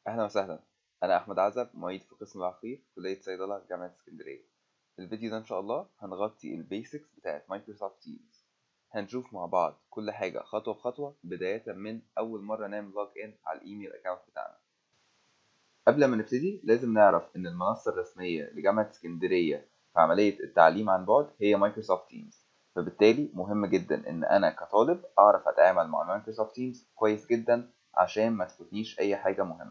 أهلا وسهلا أنا أحمد عزب معيد في قسم العقير في كلية صيدلة جامعة اسكندرية في الفيديو ده إن شاء الله هنغطي البيسكس بتاعت مايكروسوفت تيمز هنشوف مع بعض كل حاجة خطوة بخطوة بداية من أول مرة نعمل لوج إن على الإيميل أكاونت بتاعنا قبل ما نبتدي لازم نعرف إن المنصة الرسمية لجامعة اسكندرية في عملية التعليم عن بعد هي مايكروسوفت تيمز فبالتالي مهم جدا إن أنا كطالب أعرف أتعامل مع مايكروسوفت تيمز كويس جدا عشان ما تفوتنيش أي حاجة مهمة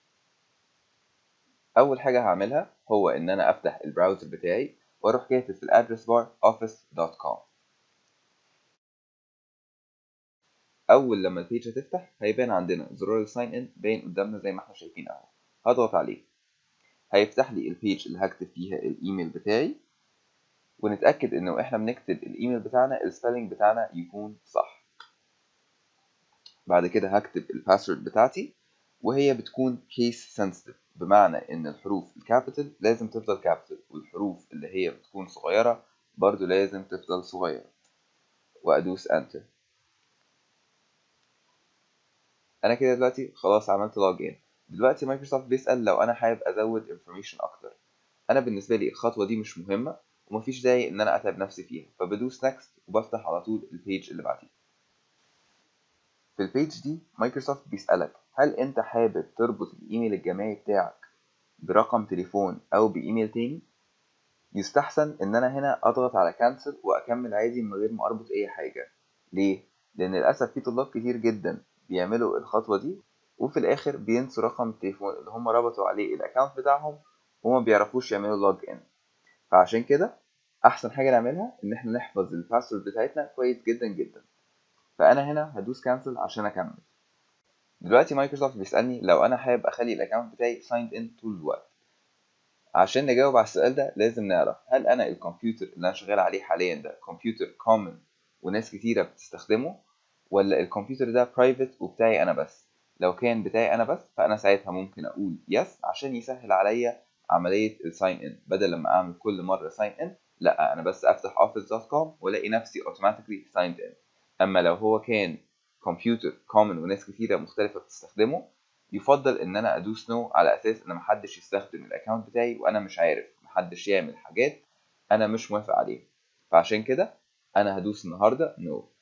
اول حاجه هعملها هو ان انا افتح البراوزر بتاعي واروح كاتب في الادرس بار office.com اول لما البيج هتفتح هيبان عندنا زرار الساين ان باين قدامنا زي ما احنا شايفين اهو هضغط عليه هيفتح لي البيج اللي هكتب فيها الايميل بتاعي ونتاكد انه احنا بنكتب الايميل بتاعنا السبيلنج بتاعنا يكون صح بعد كده هكتب الباسورد بتاعتي وهي بتكون case sensitive بمعنى ان الحروف الكابيتال لازم تفضل كابيتال والحروف اللي هي بتكون صغيرة برضو لازم تفضل صغيرة وادوس انتر انا كده دلوقتي خلاص عملت لوجين دلوقتي مايكروسوفت بيسأل لو انا حابب ازود انفورميشن اكتر انا بالنسبة لي الخطوة دي مش مهمة ومفيش داعي ان انا اتعب نفسي فيها فبدوس نكست وبفتح على طول البيج اللي بعديه في البيج دي مايكروسوفت بيسألك هل انت حابب تربط الايميل الجامعي بتاعك برقم تليفون او بايميل تاني يستحسن ان انا هنا اضغط على كانسل واكمل عادي من غير ما اربط اي حاجة ليه؟ لان للاسف في طلاب كتير جدا بيعملوا الخطوة دي وفي الاخر بينسوا رقم التليفون اللي هم ربطوا عليه الاكونت بتاعهم وما بيعرفوش يعملوا لوج ان فعشان كده احسن حاجة نعملها ان احنا نحفظ الباسورد بتاعتنا كويس جدا جدا فانا هنا هدوس كانسل عشان اكمل دلوقتي مايكروسوفت بيسألني لو أنا حابب أخلي الأكونت بتاعي signed in طول الوقت عشان نجاوب على السؤال ده لازم نعرف هل أنا الكمبيوتر اللي أنا شغال عليه حاليا ده كمبيوتر common وناس كتيرة بتستخدمه ولا الكمبيوتر ده private وبتاعي أنا بس لو كان بتاعي أنا بس فأنا ساعتها ممكن أقول yes عشان يسهل عليا عملية الساين ان بدل لما أعمل كل مرة ساين ان لا أنا بس أفتح office.com وألاقي نفسي automatically signed in أما لو هو كان كمبيوتر كومن وناس كتيرة مختلفة بتستخدمه يفضل ان انا ادوس نو no على اساس ان محدش يستخدم الاكونت بتاعي وانا مش عارف محدش يعمل حاجات انا مش موافق عليها فعشان كده انا هدوس النهارده نو no.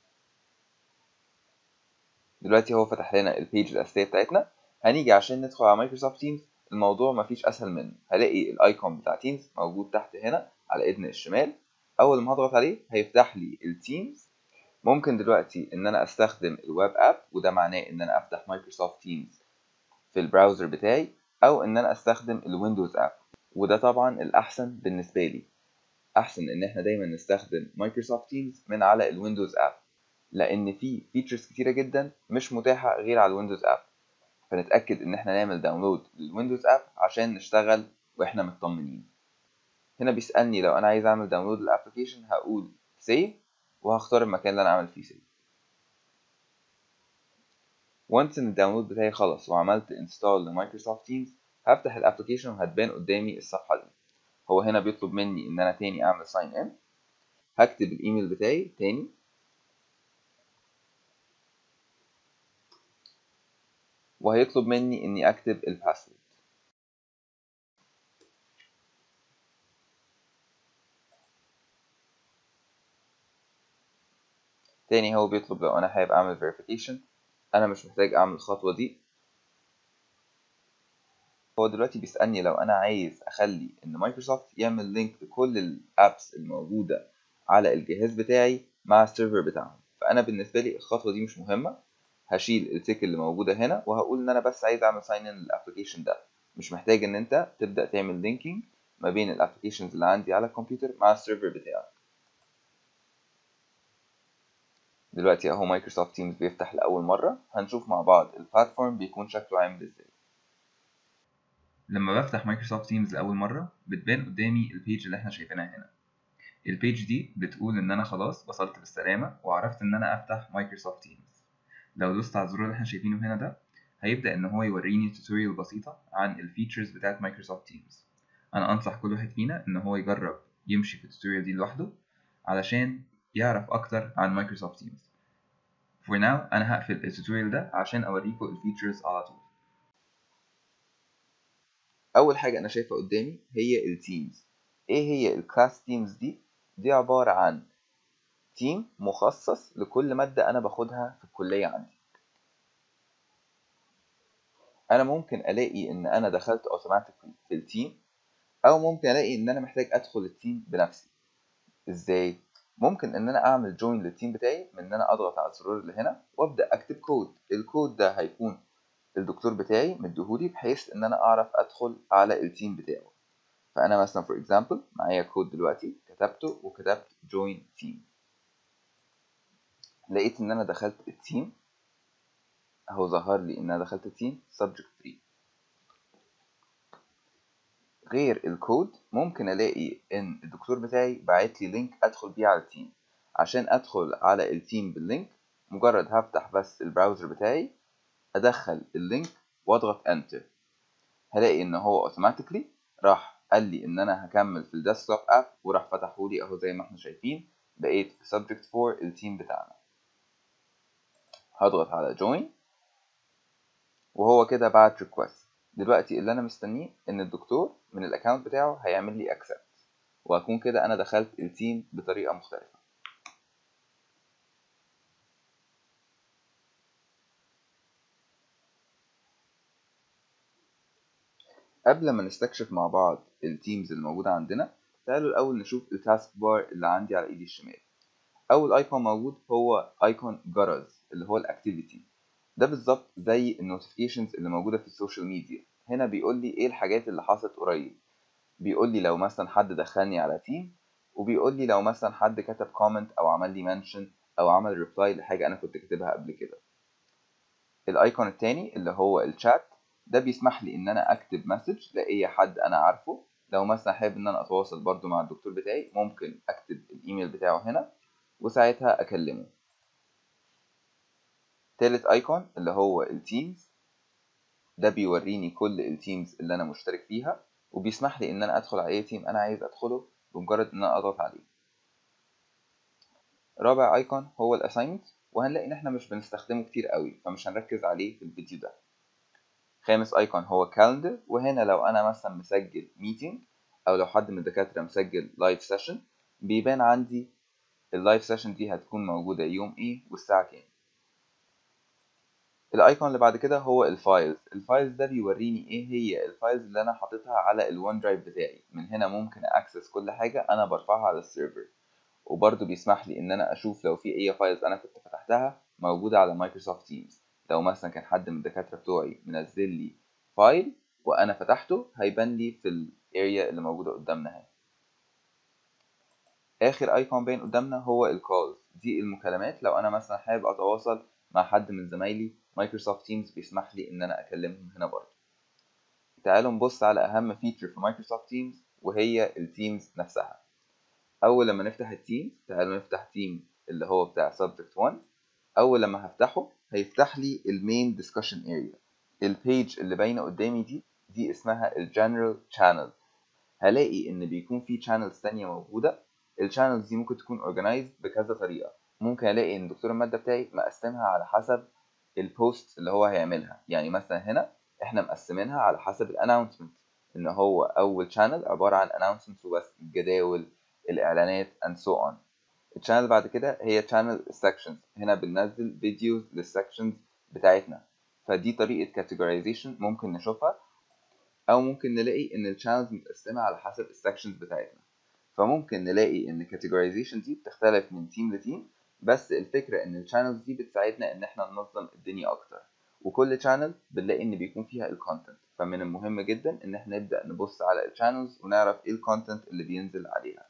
دلوقتي هو فتح لنا البيج الاساسيه بتاعتنا هنيجي عشان ندخل على مايكروسوفت تيمز الموضوع مفيش اسهل منه هلاقي الايكون بتاع تيمز موجود تحت هنا على ايدن الشمال اول ما هضغط عليه هيفتح لي التيمز ممكن دلوقتي ان انا استخدم الويب اب وده معناه ان انا افتح مايكروسوفت تيمز في البراوزر بتاعي او ان انا استخدم الويندوز اب وده طبعا الاحسن بالنسبه لي احسن ان احنا دايما نستخدم مايكروسوفت تيمز من على الويندوز اب لان في فيتشرز كتيره جدا مش متاحه غير على الويندوز اب فنتاكد ان احنا نعمل داونلود للويندوز اب عشان نشتغل واحنا مطمنين هنا بيسالني لو انا عايز اعمل داونلود للابلكيشن هقول سيف وهختار المكان اللي انا عامل فيه سيف وانس ان الداونلود بتاعي خلص وعملت انستال لمايكروسوفت تيمز هفتح الابلكيشن وهتبان قدامي الصفحه دي هو هنا بيطلب مني ان انا تاني اعمل ساين ان هكتب الايميل بتاعي تاني وهيطلب مني اني اكتب الباسورد تاني هو بيطلب لو انا حابب اعمل verification انا مش محتاج اعمل الخطوه دي هو دلوقتي بيسالني لو انا عايز اخلي ان مايكروسوفت يعمل لينك لكل الابس الموجوده على الجهاز بتاعي مع السيرفر بتاعهم فانا بالنسبه لي الخطوه دي مش مهمه هشيل التيك اللي موجوده هنا وهقول ان انا بس عايز اعمل ساين ان للابلكيشن ده مش محتاج ان انت تبدا تعمل لينكينج ما بين الابلكيشنز اللي عندي على الكمبيوتر مع السيرفر بتاعك دلوقتي اهو مايكروسوفت تيمز بيفتح لأول مرة هنشوف مع بعض البلاتفورم بيكون شكله عامل ازاي لما بفتح مايكروسوفت تيمز لأول مرة بتبان قدامي البيج اللي احنا شايفينها هنا البيج دي بتقول ان انا خلاص وصلت بالسلامة وعرفت ان انا افتح مايكروسوفت تيمز لو دوست على الزرار اللي احنا شايفينه هنا ده هيبدأ ان هو يوريني توتوريال بسيطة عن الفيتشرز بتاعت مايكروسوفت تيمز انا انصح كل واحد فينا ان هو يجرب يمشي في التوتوريال دي لوحده علشان يعرف اكتر عن مايكروسوفت تيمز for now انا هقفل التوتوريال ده عشان اوريكم الفيتشرز على طول اول حاجه انا شايفها قدامي هي التيمز ايه هي الكلاس تيمز دي دي عباره عن تيم مخصص لكل ماده انا باخدها في الكليه عندي انا ممكن الاقي ان انا دخلت اوتوماتيكلي في التيم او ممكن الاقي ان انا محتاج ادخل التيم بنفسي ازاي ممكن ان انا اعمل جوين للتيم بتاعي من ان انا اضغط على الزرار اللي هنا وابدا اكتب كود الكود ده هيكون الدكتور بتاعي مديهولي بحيث ان انا اعرف ادخل على التيم بتاعه فانا مثلا فور اكزامبل معايا كود دلوقتي كتبته وكتبت جوين تيم لقيت ان انا دخلت التيم اهو ظهر لي ان انا دخلت التيم subject 3 غير الكود ممكن الاقي ان الدكتور بتاعي باعت لي لينك ادخل بيه على التيم عشان ادخل على التيم باللينك مجرد هفتح بس البراوزر بتاعي ادخل اللينك واضغط انتر هلاقي ان هو اوتوماتيكلي راح قال لي ان انا هكمل في الديسكتوب اب وراح فتحه لي اهو زي ما احنا شايفين بقيت في subject 4 التيم بتاعنا هضغط على join وهو كده بعت ريكوست دلوقتي اللي انا مستنيه ان الدكتور من الاكونت بتاعه هيعمل لي accept وهكون كده انا دخلت التيم بطريقه مختلفه قبل ما نستكشف مع بعض التيمز الموجودة عندنا تعالوا الأول نشوف التاسك بار اللي عندي على إيدي الشمال أول أيكون موجود هو أيكون جرز اللي هو الأكتيفيتي ده بالظبط زي النوتيفيكيشنز اللي موجودة في السوشيال ميديا هنا بيقول لي إيه الحاجات اللي حصلت قريب بيقول لي لو مثلا حد دخلني على تيم وبيقول لي لو مثلا حد كتب كومنت أو عمل لي منشن أو عمل ريبلاي لحاجة أنا كنت كاتبها قبل كده الايكون التاني اللي هو الشات ده بيسمح لي ان انا اكتب مسج لاي حد انا عارفه لو مثلا حابب ان انا اتواصل برضو مع الدكتور بتاعي ممكن اكتب الايميل بتاعه هنا وساعتها اكلمه تالت ايكون اللي هو التيمز ده بيوريني كل التيمز اللي انا مشترك فيها وبيسمح لي ان انا ادخل على اي تيم انا عايز ادخله بمجرد ان انا اضغط عليه رابع ايكون هو الاساينمنت وهنلاقي ان احنا مش بنستخدمه كتير قوي فمش هنركز عليه في الفيديو ده خامس ايكون هو كالندر وهنا لو انا مثلا مسجل ميتنج او لو حد من الدكاتره مسجل لايف سيشن بيبان عندي اللايف سيشن دي هتكون موجوده يوم ايه والساعه كام الايكون اللي بعد كده هو الفايلز الفايلز ده بيوريني ايه هي الفايلز اللي انا حاططها على الون درايف بتاعي من هنا ممكن اكسس كل حاجه انا برفعها على السيرفر وبرضه بيسمح لي ان انا اشوف لو في اي فايلز انا كنت فتحتها موجوده على مايكروسوفت تيمز لو مثلا كان حد من الدكاتره بتوعي منزل لي فايل وانا فتحته هيبان لي في الاريا اللي موجوده قدامنا اهي اخر ايكون باين قدامنا هو الكولز دي المكالمات لو انا مثلا حابب اتواصل مع حد من زمايلي مايكروسوفت تيمز بيسمح لي ان انا اكلمهم هنا برضه تعالوا نبص على اهم فيتشر في مايكروسوفت تيمز وهي التيمز نفسها اول لما نفتح التيمز تعالوا نفتح تيم اللي هو بتاع subject 1 اول لما هفتحه هيفتح لي المين ديسكشن اريا البيج اللي باينه قدامي دي دي اسمها الجنرال شانل هلاقي ان بيكون في شانلز تانية موجوده الشانلز دي ممكن تكون organized بكذا طريقه ممكن الاقي ان دكتور الماده بتاعي مقسمها على حسب البوست اللي هو هيعملها يعني مثلا هنا احنا مقسمينها على حسب الاناونسمنت ان هو اول شانل عباره عن announcements وبس الجداول الاعلانات and so on الشانل بعد كده هي channel sections هنا بننزل فيديوز للسكشنز بتاعتنا فدي طريقة categorization ممكن نشوفها أو ممكن نلاقي إن الشانلز متقسمة على حسب السكشنز بتاعتنا فممكن نلاقي إن categorization دي بتختلف من تيم لتيم بس الفكرة إن الشانلز دي بتساعدنا إن إحنا ننظم الدنيا أكتر وكل channel بنلاقي إن بيكون فيها الكونتنت فمن المهم جدا إن إحنا نبدأ نبص على الشانلز ونعرف إيه الكونتنت اللي بينزل عليها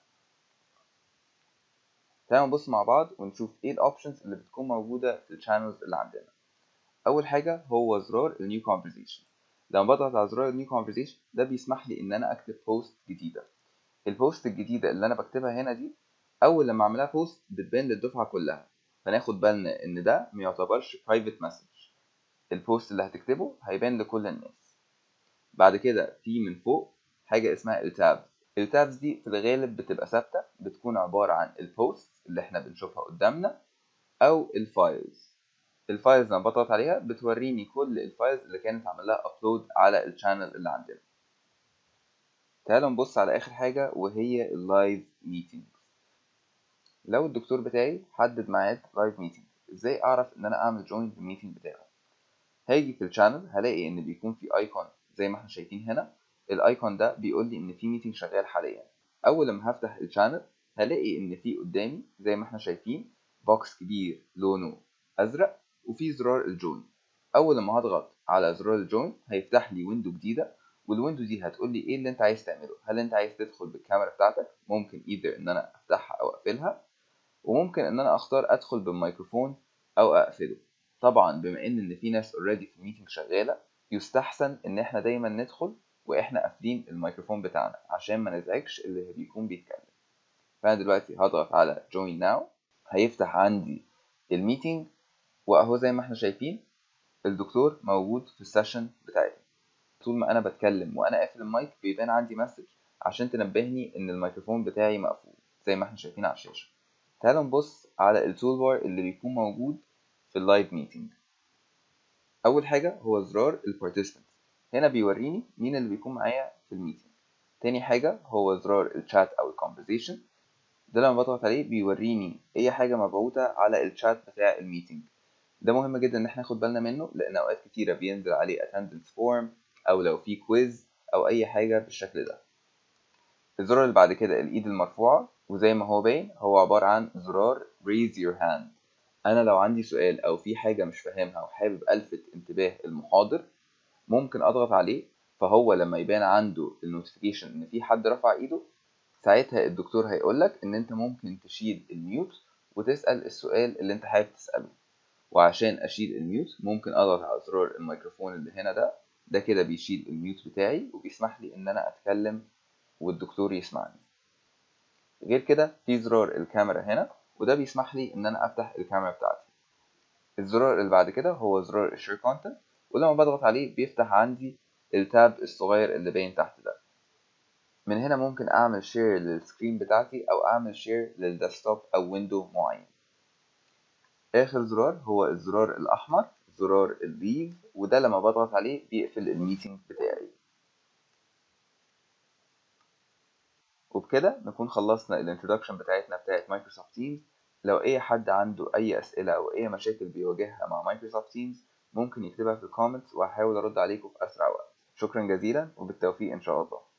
تعالوا نبص مع بعض ونشوف ايه الاوبشنز اللي بتكون موجوده في الشانلز اللي عندنا اول حاجه هو زرار النيو كونفرزيشن لما بضغط على زرار النيو كونفرزيشن ده بيسمح لي ان انا اكتب بوست جديده البوست الجديده اللي انا بكتبها هنا دي اول لما اعملها بوست بتبان للدفعه كلها فناخد بالنا ان ده ما يعتبرش برايفت مسج البوست اللي هتكتبه هيبان لكل الناس بعد كده في من فوق حاجه اسمها التابز التابز دي في الغالب بتبقى ثابته بتكون عباره عن البوست اللي احنا بنشوفها قدامنا او الفايلز الفايلز لما بضغط عليها بتوريني كل الفايلز اللي كانت عامل لها ابلود على الشانل اللي عندنا تعالوا نبص على اخر حاجه وهي اللايف ميتنج لو الدكتور بتاعي حدد ميعاد لايف ميتنج ازاي اعرف ان انا اعمل جوين للميتنج بتاعه هاجي في الشانل هلاقي ان بيكون في ايكون زي ما احنا شايفين هنا الايكون ده بيقول لي ان في ميتنج شغال حاليا اول لما هفتح الشانل هلاقي ان في قدامي زي ما احنا شايفين بوكس كبير لونه ازرق وفي زرار الجوين اول لما هضغط على زرار الجوين هيفتح لي ويندو جديده والويندو دي هتقول لي ايه اللي انت عايز تعمله هل انت عايز تدخل بالكاميرا بتاعتك ممكن ايذر ان انا افتحها او اقفلها وممكن ان انا اختار ادخل بالميكروفون او اقفله طبعا بما ان ان في ناس اوريدي في الميتنج شغاله يستحسن ان احنا دايما ندخل واحنا قافلين الميكروفون بتاعنا عشان ما نزعجش اللي بيكون بيتكلم فانا دلوقتي هضغط على join now هيفتح عندي الميتنج واهو زي ما احنا شايفين الدكتور موجود في السيشن بتاعتنا طول ما انا بتكلم وانا قافل المايك بيبان عندي مسج عشان تنبهني ان الميكروفون بتاعي مقفول زي ما احنا شايفين على الشاشه تعالوا نبص على التول بار اللي بيكون موجود في اللايف ميتنج اول حاجه هو زرار البارتيسيبنت هنا بيوريني مين اللي بيكون معايا في الميتنج تاني حاجه هو زرار الشات او الكونفرزيشن ده لما بضغط عليه بيوريني اي حاجه مبعوثه على الشات بتاع الميتنج ده مهم جدا ان احنا ناخد بالنا منه لان اوقات كتيره بينزل عليه attendance form او لو في كويز او اي حاجه بالشكل ده الزرار اللي بعد كده الايد المرفوعه وزي ما هو باين هو عباره عن زرار raise your hand انا لو عندي سؤال او في حاجه مش فاهمها وحابب الفت انتباه المحاضر ممكن اضغط عليه فهو لما يبان عنده النوتيفيكيشن ان في حد رفع ايده ساعتها الدكتور هيقولك ان انت ممكن تشيل الميوت وتسال السؤال اللي انت حابب تساله وعشان اشيل الميوت ممكن اضغط على زرار الميكروفون اللي هنا ده ده كده بيشيل الميوت بتاعي وبيسمح لي ان انا اتكلم والدكتور يسمعني غير كده في زرار الكاميرا هنا وده بيسمح لي ان انا افتح الكاميرا بتاعتي الزرار اللي بعد كده هو زرار الشير كونتنت ولما بضغط عليه بيفتح عندي التاب الصغير اللي باين تحت ده من هنا ممكن اعمل شير للسكرين بتاعتي او اعمل شير للديسكتوب او ويندو معين اخر زرار هو الزرار الاحمر زرار الليف وده لما بضغط عليه بيقفل الميتنج بتاعي وبكده نكون خلصنا الانترودكشن بتاعتنا بتاعت مايكروسوفت تيمز لو اي حد عنده اي اسئله او اي مشاكل بيواجهها مع مايكروسوفت تيمز ممكن يكتبها في الكومنتس وهحاول ارد عليكم في اسرع وقت شكرا جزيلا وبالتوفيق ان شاء الله